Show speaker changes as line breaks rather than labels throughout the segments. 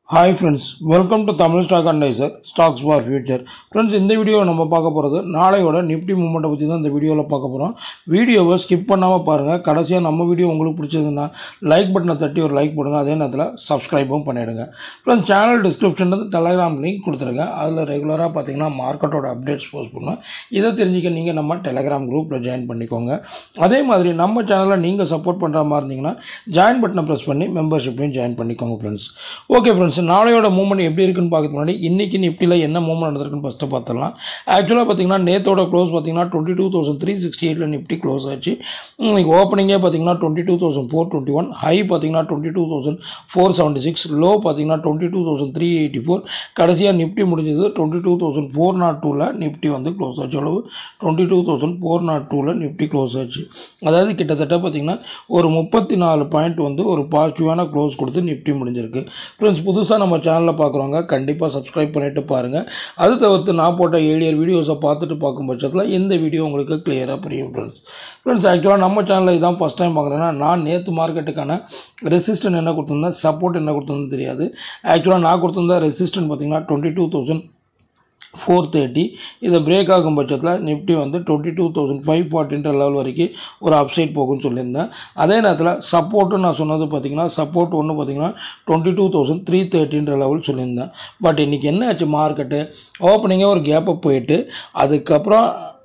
hi friends welcome to Tamil stock advisor stocks for future friends இந்த video நம்ம பார்க்க போகிறது நாளையோட நிஃப்டி மூமெண்ட்டை பற்றி தான் இந்த வீடியோவில் பார்க்க போகிறோம் வீடியோவை ஸ்கிப் பண்ணாமல் பாருங்கள் கடைசியாக நம்ம வீடியோ உங்களுக்கு பிடிச்சதுன்னா லைக் பட்டனை தட்டி ஒரு லைக் போடுங்க அதே நேரத்தில் சப்ஸ்கிரைபும் பண்ணிவிடுங்க ஃப்ரெண்ட்ஸ் சேனல் டிஸ்கிரிப்ஷனில் டெலகிராம் லிங்க் கொடுத்துருக்கேன் அதில் ரெகுலராக பார்த்தீங்கன்னா மார்க்கெட்டோட அப்டேட்ஸ் போஸ்ட் பண்ணுவேன் இதை தெரிஞ்சுக்க நீங்கள் நம்ம டெலகிராம் குரூப்பில் ஜாயின் பண்ணிக்கோங்க அதே மாதிரி நம்ம சேனலை நீங்கள் சப்போர்ட் பண்ணுற மாதிரி இருந்தீங்கன்னா ஜாயின் பட்டனை ப்ரெஸ் பண்ணி மெம்பர்ஷிப்லையும் ஜாயின் பண்ணிக்கோங்க ஃப்ரெண்ட்ஸ் ஓகே ஃப்ரெண்ட்ஸ் நாளையோட மூவ்மெண்ட் எப்படி இருக்குன்னு பார்க்கறதுக்கு முன்னாடி இன்றைக்கி நிஃப்டியில் என்ன மூவ்மெண்ட் நடந்திருக்குன்னு ஃபஸ்ட்டு பார்த்துடலாம் ஆக்சுவலாக பார்த்தீங்கன்னா நேத்தோட க்ளோஸ் பார்த்தீங்கன்னா twenty two thousand three sixty எயிட்டில் நிஃப்டி க்ளோஸ் ஆச்சு இன்னைக்கு ஓப்பனிங்கே பார்த்தீங்கன்னா twenty two thousand four twenty one high பார்த்தீங்கன்னா twenty two thousand four seventy six low பார்த்தீங்கன்னா twenty two thousand three eighty four கடைசியாக நிஃப்டி முடிஞ்சது twenty two thousand four nought டூவில் நிஃப்டி வந்து க்ளோஸ் ஆச்சு அளவு twenty two thousand four nought டூவில் Nifty close ஆச்சு அதாவது கிட்டத்தட்ட பார்த்தீங்கன்னா ஒரு முப்பத்தி நாலு பாயிண்ட் வந்து ஒரு பாசிட்டிவான க்ளோஸ் கொடுத்து நிஃப்டி முடிஞ்சிருக்கு ஃப்ரெண்ட்ஸ் புதுசாக நம்ம சேனலில் பார்க்குறவங்க கண்டிப்பாக சப்ஸ்கிரைப் பண்ணிவிட்டு பாருங்கள் அது தவிர்த்து நான் போட்ட ஏழியர் வீடியோஸை பார்த்துட்டு பார்க்கும் பட்சத்தில் இந்த வீடியோ உங்களுக்கு கிளியராக புரியும் ஃப்ரெண்ட்ஸ் ஃப்ரெண்ட்ஸ் ஆக்சுவலாக நம்ம சேனலில் இதான் ஃபஸ்ட் டைம் பார்க்குறேன்னா நான் நேற்று மார்க்கெட்டுக்கான ரெசிஸ்டன் என்ன கொடுத்துருந்தேன் சப்போர்ட் என்ன கொடுத்துருந்தேன்னு தெரியாது ஆக்சுவலாக நான் கொடுத்துருந்த ரெசிஸ்டன் பார்த்தீங்கன்னா twenty two thousand four thirty இதை பிரேக் ஆகும் பட்சத்தில் நிஃப்டி வந்து டுவெண்ட்டி டூ தௌசண்ட் ஃபைவ் ஃபார்ட்டின்ற லெவல் வரைக்கும் ஒரு அப்சைட் போகும்னு சொல்லியிருந்தேன் அதே நேரத்தில் சப்போர்ட்டு நான் சொன்னது பார்த்தீங்கன்னா சப்போர்ட் ஒன்று பார்த்தீங்கன்னா டுவெண்ட்டி டூ தௌசண்ட் த்ரீ தேர்ட்டின்ற லெவல் சொல்லியிருந்தேன் பட் இன்றைக்கி என்ன ஆச்சு மார்க்கெட்டு ஓப்பனிங்கே ஒரு கேப்பை போயிட்டு அதுக்கப்புறம்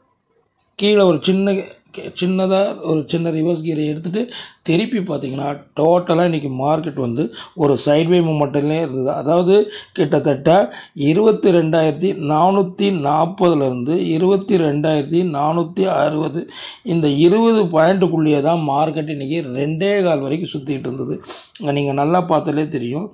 கீழே ஒரு சின்ன சின்னதாக ஒரு சின்ன ரிவர்ஸ் கியரை எடுத்துகிட்டு திருப்பி பார்த்தீங்கன்னா டோட்டலாக இன்றைக்கி மார்க்கெட் வந்து ஒரு சைட்வே மூமெண்ட்லேயே இருந்தது அதாவது கிட்டத்தட்ட இருபத்தி ரெண்டாயிரத்தி நானூற்றி நாற்பதுலேருந்து இருபத்தி ரெண்டாயிரத்தி நானூற்றி அறுபது இந்த இருபது பாயிண்ட்டுக்குள்ளேயே தான் மார்க்கெட் இன்றைக்கி ரெண்டே கால் வரைக்கும் சுற்றிட்டு இருந்தது நீங்கள் நல்லா பார்த்தாலே தெரியும்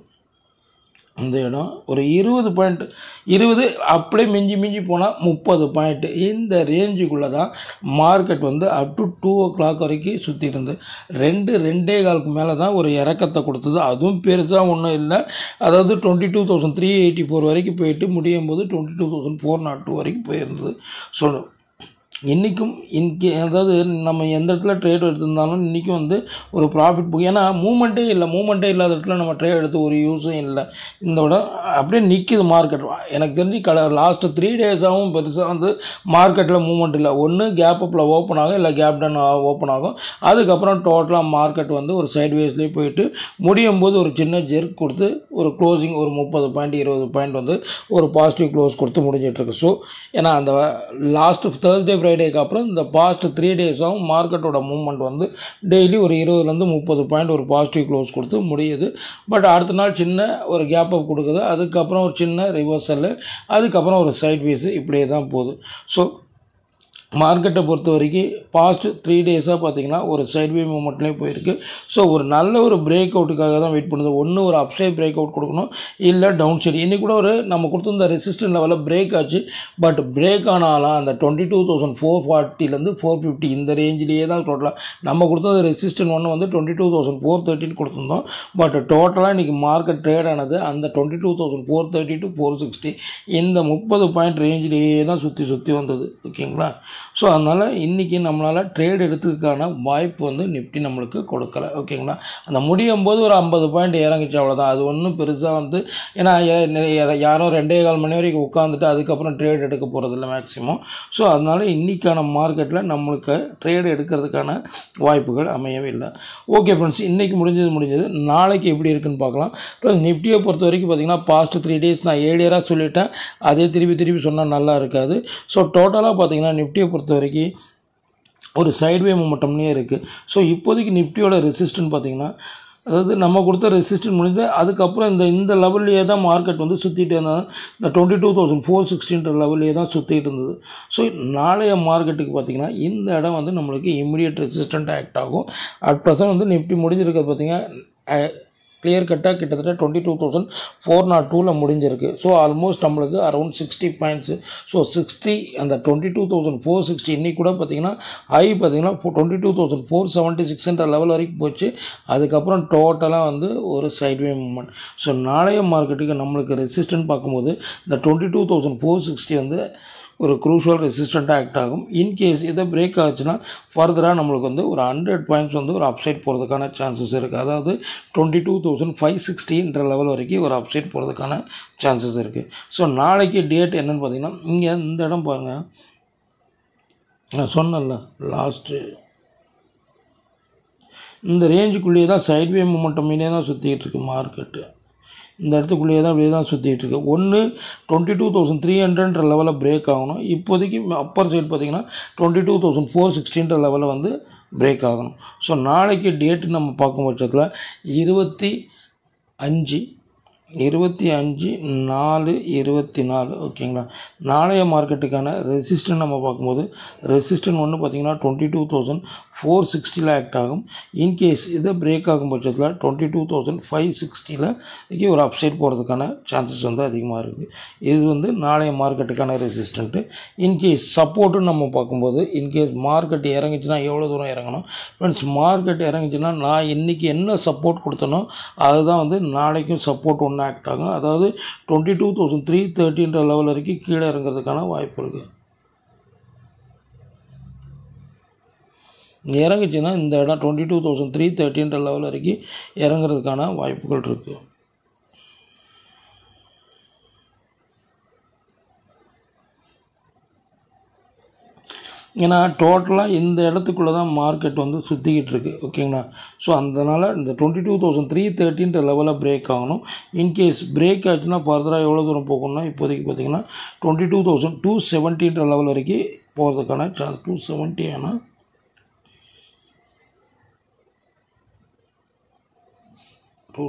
இந்த இடம் ஒரு இருபது பாயிண்ட் இருபது அப்படியே மிஞ்சி மிஞ்சி போனால் முப்பது பாயிண்ட் இந்த ரேஞ்சுக்குள்ளே தான் மார்க்கெட் வந்து up to two o'clock வரைக்கும் சுற்றிட்டு இருந்து ரெண்டு ரெண்டே காலுக்கு மேலே தான் ஒரு இறக்கத்தை கொடுத்தது அதுவும் பெருசாக ஒன்றும் இல்லை அதாவது twenty two thousand three eighty four வரைக்கும் போயிட்டு முடியும் போது twenty two thousand four nought two வரைக்கும் போயிருந்தது சொல்லணும் இன்றைக்கும் இன்கே அதாவது நம்ம எந்த இடத்துல ட்ரேட் எடுத்திருந்தாலும் இன்றைக்கும் வந்து ஒரு ப்ராஃபிட் புக் ஏன்னா மூமெண்ட்டே இல்லை மூமெண்ட்டே இல்லாத இடத்துல நம்ம ட்ரேட் எடுத்து ஒரு யூஸும் இல்லை இந்த விட அப்படியே நிற்கிது மார்க்கெட் எனக்கு தெரிஞ்சு கடை லாஸ்ட்டு த்ரீ டேஸாகவும் பெருசாக வந்து மார்க்கெட்டில் மூமெண்ட் இல்லை ஒன்று கேப் அப்பில் ஓப்பன் ஆகும் இல்லை கேப் டன் ஓப்பன் ஆகும் அதுக்கப்புறம் டோட்டலாக மார்க்கெட் வந்து ஒரு சைட் வேஸ்லேயே போயிட்டு முடியும் போது ஒரு சின்ன ஜெர்க் கொடுத்து ஒரு க்ளோசிங் ஒரு முப்பது பாயிண்ட் இருபது பாயிண்ட் வந்து ஒரு பாசிட்டிவ் க்ளோஸ் கொடுத்து முடிஞ்சிட்ருக்கு ஸோ ஏன்னா அந்த லாஸ்ட்டு தேர்ஸ்டே ஃப்ரைடேக்கு அப்புறம் இந்த பாஸ்ட் த்ரீ டேஸாகவும் மார்க்கெட்டோட மூவ்மெண்ட் வந்து டெய்லி ஒரு இருபதுலேருந்து முப்பது பாயிண்ட் ஒரு பாசிட்டிவ் க்ளோஸ் கொடுத்து முடியுது பட் அடுத்த நாள் சின்ன ஒரு கேப் அப் கொடுக்குது அதுக்கப்புறம் ஒரு சின்ன ரிவர்சல் அதுக்கப்புறம் ஒரு சைட் வேஸு இப்படியே தான் போகுது ஸோ மார்க்கெட்டை பொறுத்த வரைக்கும் பாஸ்ட் த்ரீ டேஸாக பார்த்தீங்கன்னா ஒரு சைட்வே மூமெண்ட்லேயே போயிருக்கு ஸோ ஒரு நல்ல ஒரு பிரேக் அவுட்டுக்காக தான் வெயிட் பண்ணுது ஒன்று ஒரு அப்சைட் பிரேக் அவுட் கொடுக்கணும் இல்லை டவுன் சைடு இன்றைக்கி கூட ஒரு நம்ம கொடுத்துருந்த ரெசிஸ்டன்ட் லெவலில் பிரேக் ஆச்சு பட் பிரேக் ஆனாலும் அந்த டுவெண்ட்டி டூ தௌசண்ட் ஃபோர் ஃபார்ட்டிலேருந்து ஃபோர் ஃபிஃப்டி இந்த ரேஞ்சிலேயே தான் டோட்டலாக நம்ம கொடுத்தது ரெசிஸ்டன்ட் ஒன்று வந்து டுவெண்ட்டி டூ தௌசண்ட் ஃபோர் தேர்ட்டின்னு கொடுத்துருந்தோம் பட் டோட்டலாக இன்றைக்கி மார்க்கெட் ட்ரேட் ஆனது அந்த twenty two thousand four thirty to four sixty இந்த முப்பது பாயிண்ட் ரேஞ்சிலேயே தான் சுற்றி சுற்றி வந்தது ஓகேங்களா ஸோ அதனால் இன்றைக்கி நம்மளால் ட்ரேட் எடுத்துக்கான வாய்ப்பு வந்து நிஃப்டி நம்மளுக்கு கொடுக்கல ஓகேங்களா அந்த முடியும் போது ஒரு ஐம்பது பாயிண்ட் இறங்கிச்சு அவ்வளோதான் அது ஒன்றும் பெருசாக வந்து ஏன்னா யா- நிறைய- யாரோ ரெண்டே கால் மணி வரைக்கும் உட்காந்துட்டு அதுக்கப்புறம் ட்ரேட் எடுக்க போகிறதில்ல மேக்ஸிமம் ஸோ அதனால் இன்றைக்கான மார்க்கெட்டில் நம்மளுக்கு ட்ரேட் எடுக்கிறதுக்கான வாய்ப்புகள் அமையவே இல்லை ஓகே ஃப்ரெண்ட்ஸ் இன்றைக்கி முடிஞ்சது முடிஞ்சது நாளைக்கு எப்படி இருக்குன்னு பார்க்கலாம் ப்ளஸ் நிஃப்டியை பொறுத்த வரைக்கும் பார்த்திங்கன்னா பாஸ்ட் த்ரீ டேஸ் நான் ஏழியராக சொல்லிட்டேன் அதே திருப்பி திருப்பி சொன்னால் நல்லா இருக்காது ஸோ டோட்டலாக பார்த்தீங்கன்னா நிஃப்டியை பொறுத்த வரைக்கும் ஒரு சைட்வே மூமெண்டம்னே இருக்குது ஸோ இப்போதைக்கு நிஃப்டியோட ரெசிஸ்டன்ட் பார்த்தீங்கன்னா அதாவது நம்ம கொடுத்த ரெசிஸ்டன்ட் முடிஞ்சு அதுக்கப்புறம் இந்த இந்த லெவல்லையே தான் மார்க்கெட் வந்து சுற்றிட்டு இருந்தாங்க இந்த டுவெண்ட்டி டூ தௌசண்ட் ஃபோர் சிக்ஸ்டின்ற லெவல்லையே தான் சுற்றிட்டு இருந்தது ஸோ நாளைய மார்க்கெட்டுக்கு பார்த்திங்கன்னா இந்த இடம் வந்து நம்மளுக்கு இமிடியட் ரெசிஸ்டண்ட் ஆக்ட் ஆகும் அட் ப்ரெசன்ட் வந்து நிஃப்டி முடிஞ்சிருக்கிறது பார்த்திங்கன்னா கிளியர் கட்டாக கிட்டத்தட்ட twenty two thousand four nought டூவில் முடிஞ்சிருக்கு ஸோ ஆல்மோஸ்ட் நம்மளுக்கு around sixty points so sixty அந்த twenty two thousand four sixty இன்னைக்கு கூட பார்த்தீங்கன்னா ஹை பார்த்தீங்கன்னா twenty two thousand four seventy சிக்ஸ்ன்ற லெவல் வரைக்கும் போச்சு அதுக்கப்புறம் டோட்டலாக வந்து ஒரு சைட்வே மூமெண்ட் ஸோ நாளைய மார்க்கெட்டுக்கு நம்மளுக்கு ரெசிஸ்டன்ட் பார்க்கும்போது இந்த twenty two thousand four sixty வந்து ஒரு க்ரூஷுவல் ரெசிஸ்டண்ட்டாக ஆக்ட் ஆகும் இன்கேஸ் இதை பிரேக் ஆச்சுன்னா ஃபர்தராக நம்மளுக்கு வந்து ஒரு ஹண்ட்ரட் பாயிண்ட்ஸ் வந்து ஒரு அப்சைட் போகிறதுக்கான சான்சஸ் இருக்குது அதாவது டுவெண்ட்டி டூ தௌசண்ட் ஃபைவ் சிக்ஸ்டின்ற லெவல் வரைக்கும் ஒரு அப்சைட் போகிறதுக்கான சான்சஸ் இருக்குது ஸோ நாளைக்கு டேட் என்னென்னு பார்த்தீங்கன்னா இங்கே இந்த இடம் பாருங்கள் நான் சொன்னேன்ல லாஸ்ட்டு இந்த ரேஞ்சுக்குள்ளேயே தான் சைட்வே மூமெண்ட்டமினே தான் சுற்றிக்கிட்டு இருக்கு மார்க்கெட்டு இந்த இடத்துக்குள்ளேயே தான் அப்படியே தான் சுற்றிட்டு இருக்கு ஒன்று டுவெண்ட்டி டூ தௌசண்ட் த்ரீ ஹண்ட்ரட்ன்ற லெவலில் பிரேக் ஆகணும் இப்போதைக்கு அப்பர் சைடு பார்த்தீங்கன்னா டுவெண்ட்டி டூ தௌசண்ட் ஃபோர் சிக்ஸ்டின்ற லெவலில் வந்து பிரேக் ஆகணும் ஸோ நாளைக்கு டேட்டு நம்ம பார்க்கும் பட்சத்தில் இருபத்தி அஞ்சு இருபத்தி அஞ்சு நாலு இருபத்தி நாலு ஓகேங்களா நாளைய மார்க்கெட்டுக்கான ரெசிஸ்டன் நம்ம பார்க்கும்போது ரெசிஸ்டன் ஒன்று பார்த்தீங்கன்னா டுவெண்ட்டி டூ தௌசண்ட் ஃபோர் சிக்ஸ்டியில் ஆக்ட் ஆகும் இன்கேஸ் இதை பிரேக் ஆகும் பட்சத்தில் டுவெண்ட்டி டூ தௌசண்ட் ஃபைவ் சிக்ஸ்டியில் ஒரு அப்சைட் போகிறதுக்கான சான்சஸ் வந்து அதிகமாக இருக்குது இது வந்து நாளைய மார்க்கெட்டுக்கான ரெசிஸ்டண்ட்டு இன்கேஸ் சப்போர்ட்டுன்னு நம்ம பார்க்கும்போது இன்கேஸ் மார்க்கெட் இறங்குச்சுன்னா எவ்வளோ தூரம் இறங்கணும் ஃப்ரெண்ட்ஸ் மார்க்கெட் இறங்குச்சுன்னா நான் இன்றைக்கி என்ன சப்போர்ட் கொடுத்தனோ அதுதான் வந்து நாளைக்கும் சப்போர்ட் ஒன்று ஆக்ட் ஆகும் அதாவது டுவெண்ட்டி டூ தௌசண்ட் த்ரீ தேர்ட்டின்ற லெவல் வரைக்கும் கீழே இறங்குறதுக்கான வாய்ப்பு இருக்குது இறங்குச்சுன்னா இந்த இடம் டுவெண்ட்டி டூ தௌசண்ட் த்ரீ தேர்ட்டின்ற லெவல் வரைக்கும் இறங்குறதுக்கான வாய்ப்புகள் இருக்குது ஏன்னா டோட்டலாக இந்த இடத்துக்குள்ளே தான் மார்க்கெட் வந்து சுற்றிக்கிட்டு இருக்கு ஓகேங்களா ஸோ அதனால் இந்த டுவெண்ட்டி டூ தௌசண்ட் த்ரீ தேர்ட்டின்ற லெவலில் பிரேக் ஆகணும் இன்கேஸ் பிரேக் ஆச்சுன்னா ஃபர்தராக எவ்வளோ தூரம் போகணும்னா இப்போதைக்கு பார்த்தீங்கன்னா டுவெண்ட்டி டூ தௌசண்ட் டூ செவன்ட்டின்ற லெவல் வரைக்கும் போகிறதுக்கான சான்ஸ் டூ செவன்ட்டி ஆனால் two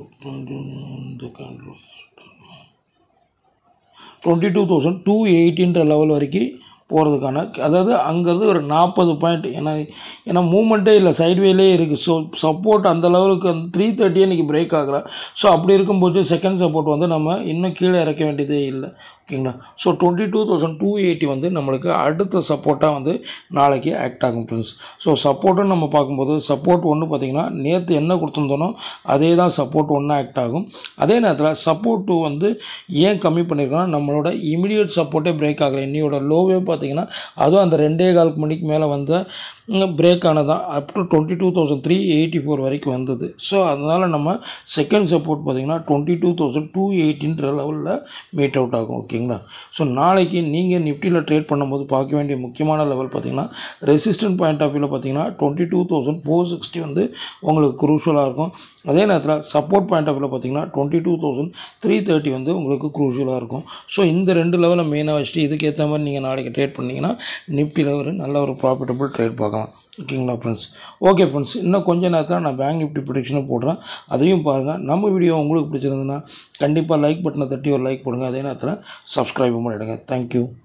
twenty two thousand two எயிட்டின்ற லெவல் வரைக்கும் போகிறதுக்கான அதாவது அங்கேருந்து ஒரு நாற்பது பாயிண்ட் ஏன்னா ஏன்னா மூமெண்ட்டே இல்லை சைட்வேலே இருக்குது ஸோ சப்போர்ட் அந்த லெவலுக்கு அந்த த்ரீ தேர்ட்டியே இன்றைக்கி பிரேக் ஆகல ஸோ அப்படி இருக்கும்போது செகண்ட் சப்போர்ட் வந்து நம்ம இன்னும் கீழே இறக்க வேண்டியதே இல்லை ஓகேங்களா so twenty two thousand two eighty வந்து நம்மளுக்கு அடுத்த சப்போர்ட்டாக வந்து நாளைக்கு ஆக்ட் ஆகும் ஃப்ரெண்ட்ஸ் ஸோ சப்போர்ட்டுன்னு நம்ம பார்க்கும்போது சப்போர்ட் ஒன்று பார்த்திங்கன்னா நேற்று என்ன கொடுத்துருந்தோனோ அதே தான் சப்போர்ட் ஒன்று ஆக்ட் ஆகும் அதே நேரத்தில் சப்போர்ட் டூ வந்து ஏன் கம்மி பண்ணியிருக்கோன்னா நம்மளோட இமிடியட் சப்போர்ட்டே பிரேக் ஆகலை இன்னையோட லோவே பார்த்திங்கன்னா அதுவும் அந்த ரெண்டே கால் மணிக்கு மேலே வந்து பிரேக் ஆனதான் up to twenty two thousand three eighty four வரைக்கும் வந்தது ஸோ அதனால் நம்ம செகண்ட் சப்போர்ட் பார்த்திங்கன்னா டுவெண்ட்டி டூ தௌசண்ட் டூ எயிட்டின்ற லெவலில் மீட் அவுட் ஆகும் ஓகேங்களா ஸோ நாளைக்கு நீங்கள் நிஃப்டியில் ட்ரேட் பண்ணும்போது பார்க்க வேண்டிய முக்கியமான லெவல் பார்த்திங்கன்னா ரெசிஸ்டன்ட் பாயிண்ட் ஆஃப் வியூவில் பார்த்தீங்கன்னா twenty two thousand four sixty வந்து உங்களுக்கு குரூஷியலாக இருக்கும் அதே நேரத்தில் சப்போர்ட் பாயிண்ட் ஆஃப் வியூவில் பார்த்தீங்கன்னா twenty two thousand three thirty வந்து உங்களுக்கு குரூஷியலாக இருக்கும் ஸோ இந்த ரெண்டு லெவலை மெயினாக வச்சுட்டு இதுக்கேற்ற மாதிரி நீங்கள் நாளைக்கு ட்ரேட் பண்ணிங்கன்னா நிஃப்டியில் ஒரு நல்ல ஒரு ப்ராஃபிட்டபிள் ட்ரேட் பார்க்கலாம் ஓகேங்களா ஃப்ரெண்ட்ஸ் ஓகே ஃப்ரெண்ட்ஸ் இன்னும் கொஞ்ச நேரத்தில் நான் பேங்க் நிஃப்டி ப்ரொடிக்ஷனும் போடுறேன் அதையும் பாருங்கள் நம்ம வீடியோ உங்களுக்கு பிடிச்சிருந்ததுன்னா கண்டிப்பாக லைக் பட்டனை தட்டி ஒரு லைக் போடுங்க அதே நேரத்தில் சப்ஸ்கிரைபும் பண்ணிவிடுங்க தேங்க்யூ